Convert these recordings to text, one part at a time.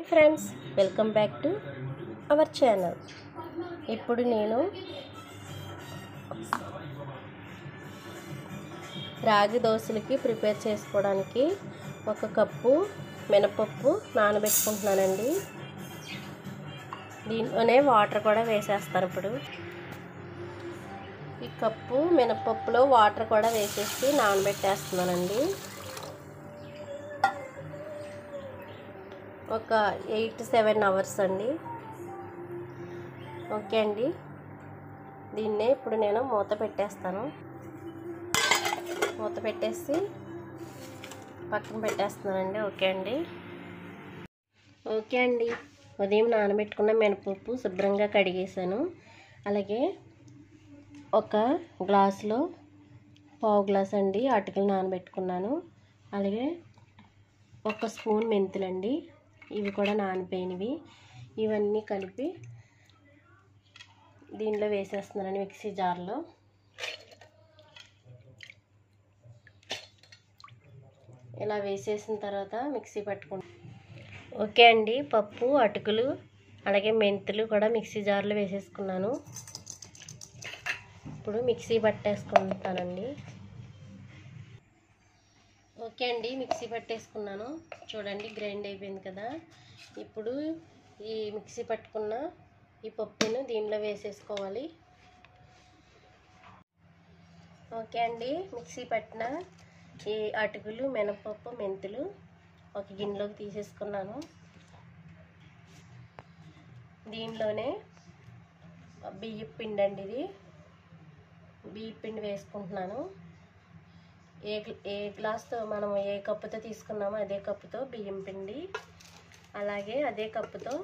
friends welcome back to our channel ఇప్పుడు నేను రాగి దోశలకి ప్రిపేర్ చేసుకోవడానికి ఒక కప్పు మినపప్పు నానబెట్టుకుంటున్నానండి దీంట్లోనే వాటర్ కూడా వేసేస్తాను ఇప్పుడు ఈ కప్పు మినపప్పులో వాటర్ కూడా వేసేసి నానబెట్టేస్తున్నానండి ఒక ఎయిట్ సెవెన్ అవర్స్ అండి ఓకే అండి దీన్నే ఇప్పుడు నేను మూత పెట్టేస్తాను మూత పెట్టేసి పక్కన పెట్టేస్తున్నానండి ఓకే అండి ఓకే అండి ఉదయం నానబెట్టుకున్న మినపప్పు శుభ్రంగా కడిగేసాను అలాగే ఒక గ్లాసులో పావు గ్లాస్ అండి అటుకులు నానబెట్టుకున్నాను అలాగే ఒక స్పూన్ మెంతులండి ఇవి కూడా నానిపోయినవి ఇవన్నీ కలిపి దీనిలో వేసేస్తున్నాను మిక్సీ జార్లో ఇలా వేసేసిన తర్వాత మిక్సీ పట్టుకుంటాం ఓకే అండి పప్పు అటుకులు అలాగే మెంతులు కూడా మిక్సీ జార్లో వేసేసుకున్నాను ఇప్పుడు మిక్సీ పట్టేసుకుంటానండి ఓకే అండి మిక్సీ పట్టేసుకున్నాను చూడండి గ్రైండ్ అయిపోయింది కదా ఇప్పుడు ఈ మిక్సీ పట్టుకున్న ఈ పప్పును దీనిలో వేసేసుకోవాలి ఓకే అండి మిక్సీ పట్టిన ఈ అటుకులు మినపప్పు మెంతులు ఒక గిన్నెలోకి తీసేసుకున్నాను దీనిలోనే బియ్యం పిండి అండి ఇది బియ్యం పిండి వేసుకుంటున్నాను ఏ ఏ గ్లాస్తో మనం ఏ కప్పుతో తీసుకున్నామో అదే కప్పుతో బియ్యం పిండి అలాగే అదే కప్పుతో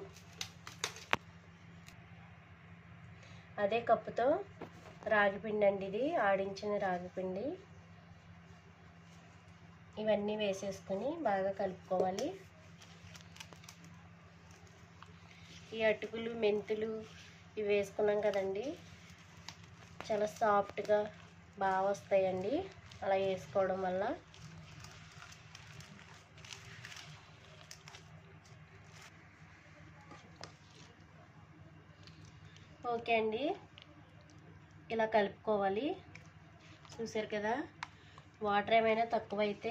అదే కప్పుతో రాగిపిండి అండి ఇది ఆడించిన రాగిపిండి ఇవన్నీ వేసేసుకొని బాగా కలుపుకోవాలి ఈ అటుకులు మెంతులు ఇవి వేసుకున్నాం కదండి చాలా సాఫ్ట్గా బాగా వస్తాయండి అలా వేసుకోవడం వల్ల ఓకే అండి ఇలా కలుపుకోవాలి చూసారు కదా వాటర్ ఏమైనా తక్కువైతే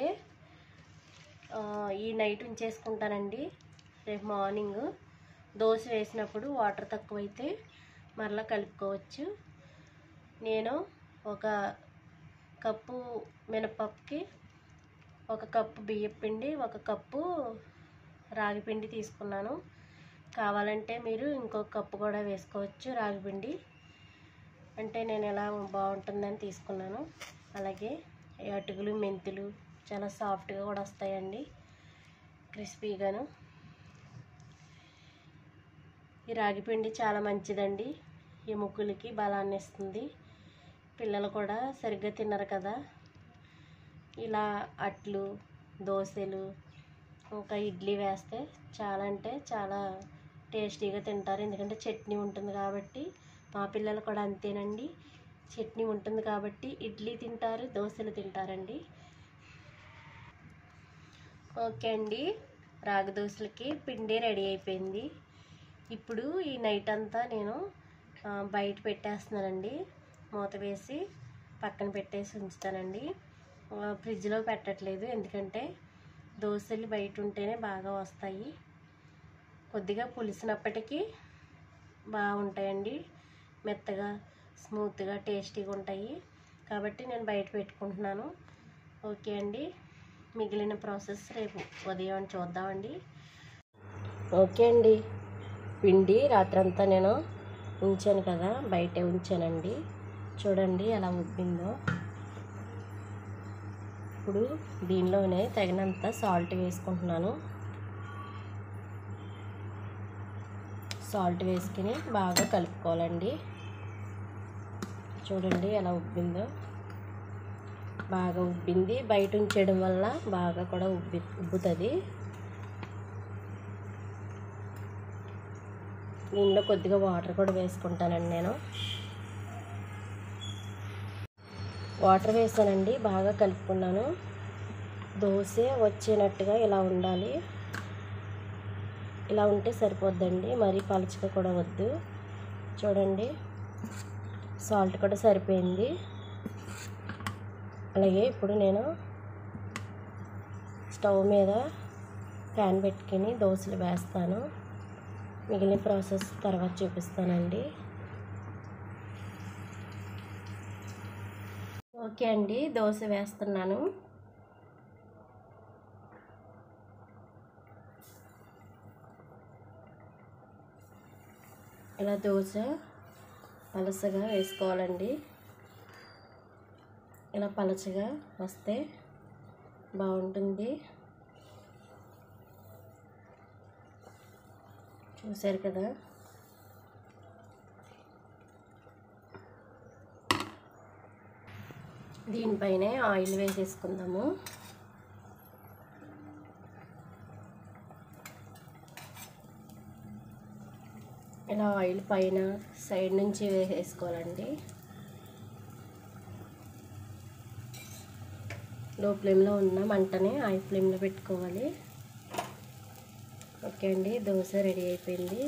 ఈ నైట్ ఉంచేసుకుంటానండి రేపు మార్నింగ్ దోశ వేసినప్పుడు వాటర్ తక్కువైతే మరలా కలుపుకోవచ్చు నేను ఒక కప్పు మినపప్పుకి ఒక కప్పు బియ్యం పిండి ఒక కప్పు రాగి పిండి తీసుకున్నాను కావాలంటే మీరు ఇంకొక కప్పు కూడా వేసుకోవచ్చు రాగి పిండి అంటే నేను ఎలా బాగుంటుందని తీసుకున్నాను అలాగే ఈ అటుకులు మెంతులు చాలా సాఫ్ట్గా కూడా వస్తాయండి క్రిస్పీగాను ఈ రాగి పిండి చాలా మంచిదండి ఎముకలకి బలాన్ని ఇస్తుంది పిల్లలు కూడా సరిగ్గా తినరు కదా ఇలా అట్లు దోశలు ఇంకా ఇడ్లీ వేస్తే చాలా అంటే చాలా టేస్టీగా తింటారు ఎందుకంటే చట్నీ ఉంటుంది కాబట్టి మా పిల్లలు కూడా అంతేనండి చట్నీ ఉంటుంది కాబట్టి ఇడ్లీ తింటారు దోశలు తింటారండి ఓకే అండి రాగి దోశలకి పిండి రెడీ అయిపోయింది ఇప్పుడు ఈ నైట్ అంతా నేను బయట పెట్టేస్తున్నానండి మూత వేసి పక్కన పెట్టేసి ఉంచుతానండి ఫ్రిడ్జ్లో పెట్టట్లేదు ఎందుకంటే దోశలు బయట ఉంటేనే బాగా వస్తాయి కొద్దిగా పులిసినప్పటికీ బాగుంటాయండి మెత్తగా స్మూత్గా టేస్టీగా ఉంటాయి కాబట్టి నేను బయట పెట్టుకుంటున్నాను ఓకే అండి మిగిలిన ప్రాసెస్ రేపు ఉదయం చూద్దామండి ఓకే అండి పిండి రాత్రంతా నేను ఉంచాను కదా బయటే ఉంచానండి చూడండి ఎలా ఉబ్బిందో ఇప్పుడు దీనిలోనే తగినంత సాల్ట్ వేసుకుంటున్నాను సాల్ట్ వేసుకుని బాగా కలుపుకోవాలండి చూడండి ఎలా ఉబ్బిందో బాగా ఉబ్బింది బయట ఉంచేయడం వల్ల బాగా కూడా ఉబ్బి ఉబ్బుతుంది దీనిలో కొద్దిగా వాటర్ కూడా వేసుకుంటానండి నేను వాటర్ వేసానండి బాగా కలుపుకున్నాను దోశ వచ్చేనట్టుగా ఇలా ఉండాలి ఇలా ఉంటే సరిపోద్దండి మరీ పలుచగా కూడా వద్దు చూడండి సాల్ట్ కూడా సరిపోయింది అలాగే ఇప్పుడు నేను స్టవ్ మీద ప్యాన్ పెట్టుకుని దోశలు వేస్తాను మిగిలిన ప్రాసెస్ తర్వాత చూపిస్తానండి ఓకే అండి దోశ వేస్తున్నాను ఇలా దోశ పలసగా వేసుకోవాలండి ఇలా పలచగా వస్తే బాగుంటుంది చూసారు కదా దీనిపైనే ఆయిల్ వేసేసుకుందాము ఇలా ఆయిల్ పైన సైడ్ నుంచి వేసేసుకోవాలండి లో ఫ్లేమ్లో ఉన్న మంటని హై ఫ్లేమ్లో పెట్టుకోవాలి ఓకే అండి దోశ రెడీ అయిపోయింది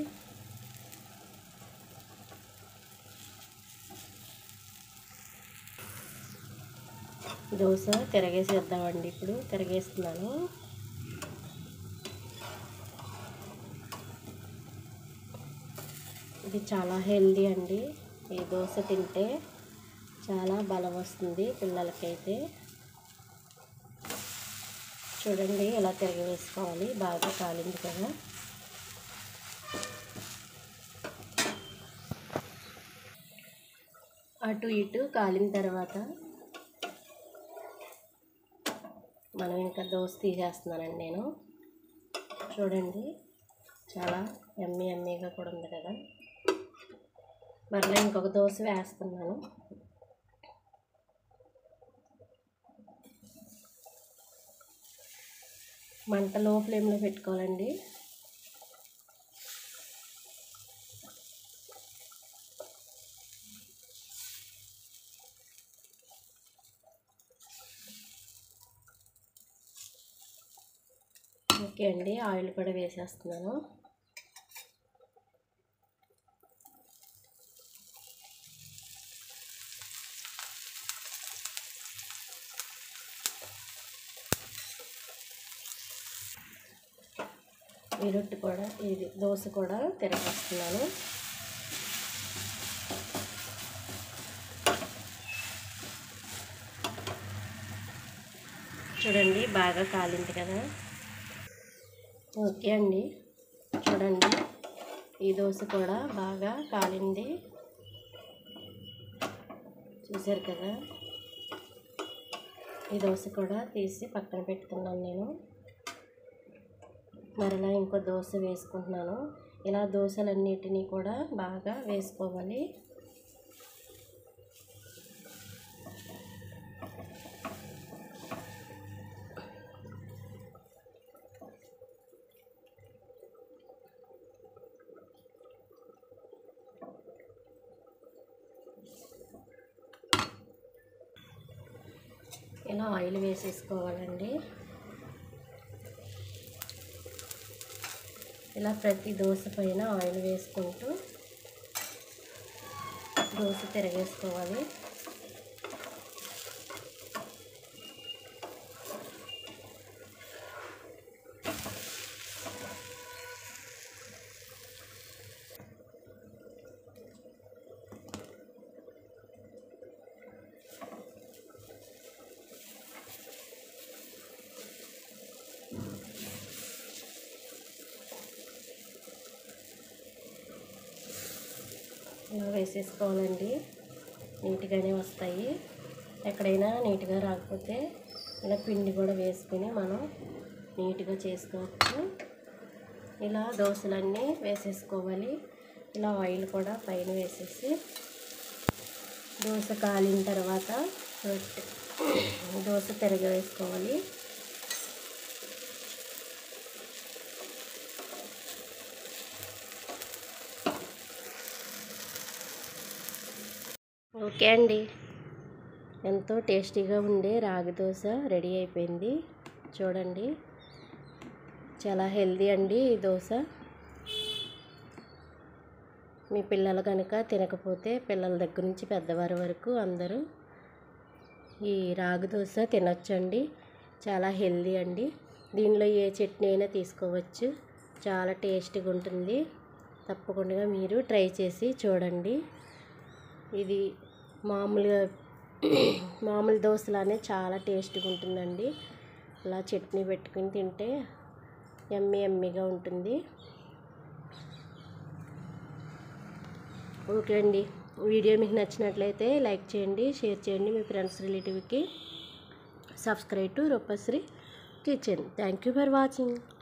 దోశ తిరగేసేద్దామండి ఇప్పుడు తిరగేస్తున్నాను ఇది చాలా హెల్దీ అండి ఈ దోశ తింటే చాలా బలం వస్తుంది పిల్లలకైతే చూడండి ఎలా తిరిగి వేసుకోవాలి బాగా కాలింది కదా అటు ఇటు కాలిన తర్వాత మనం ఇంకా దోశ తీసేస్తున్నానండి నేను చూడండి చాలా ఎమ్మి ఎమ్మీగా కూడా ఉంది కదా మరలా ఇంకొక దోశ వేస్తున్నాను మంట లో ఫ్లేమ్లో పెట్టుకోవాలండి ఓకే అండి ఆయిల్ కూడా వేసేస్తున్నాను ఈ రొట్టె కూడా ఇది దోశ కూడా తిరగేస్తున్నాను చూడండి బాగా కాలింది కదా ఓకే అండి చూడండి ఈ దోశ కూడా బాగా కాలింది చూసారు కదా ఈ దోశ కూడా తీసి పక్కన పెట్టుకున్నాను నేను మరలా ఇంకో దోశ వేసుకుంటున్నాను ఇలా దోశలన్నిటినీ కూడా బాగా వేసుకోవాలి ఇలా ఆయిల్ వేసేసుకోవాలండి ఇలా ప్రతి దోశ పైన ఆయిల్ వేసుకుంటూ దోశ తిరగేసుకోవాలి ఇలా వేసేసుకోవాలండి నీట్గానే వస్తాయి ఎక్కడైనా నీట్గా రాకపోతే ఇలా పిండి కూడా వేసుకుని మనం నీట్గా చేసుకోవచ్చు ఇలా దోశలన్నీ వేసేసుకోవాలి ఇలా ఆయిల్ కూడా పైన వేసేసి దోశ కాలిన తర్వాత రొట్టె దోశ తిరగ వేసుకోవాలి ఓకే అండి ఎంతో టేస్టీగా ఉండే రాగి దోశ రెడీ అయిపోయింది చూడండి చాలా హెల్దీ అండి ఈ దోశ మీ పిల్లలు కనుక తినకపోతే పిల్లల దగ్గర నుంచి పెద్దవారి వరకు అందరూ ఈ రాగి దోశ తినొచ్చండి చాలా హెల్దీ అండి దీనిలో ఏ చట్నీ అయినా తీసుకోవచ్చు చాలా టేస్టీగా ఉంటుంది తప్పకుండా మీరు ట్రై చేసి చూడండి ఇది మామూలుగా మామూలు దోశలానే చాలా టేస్టీగా ఉంటుందండి అలా చట్నీ పెట్టుకుని తింటే ఎమ్మి ఎమ్మిగా ఉంటుంది ఓకే అండి వీడియో మీకు నచ్చినట్లయితే లైక్ చేయండి షేర్ చేయండి మీ ఫ్రెండ్స్ రిలేటివ్కి subscribe to Rupasri kitchen thank you for watching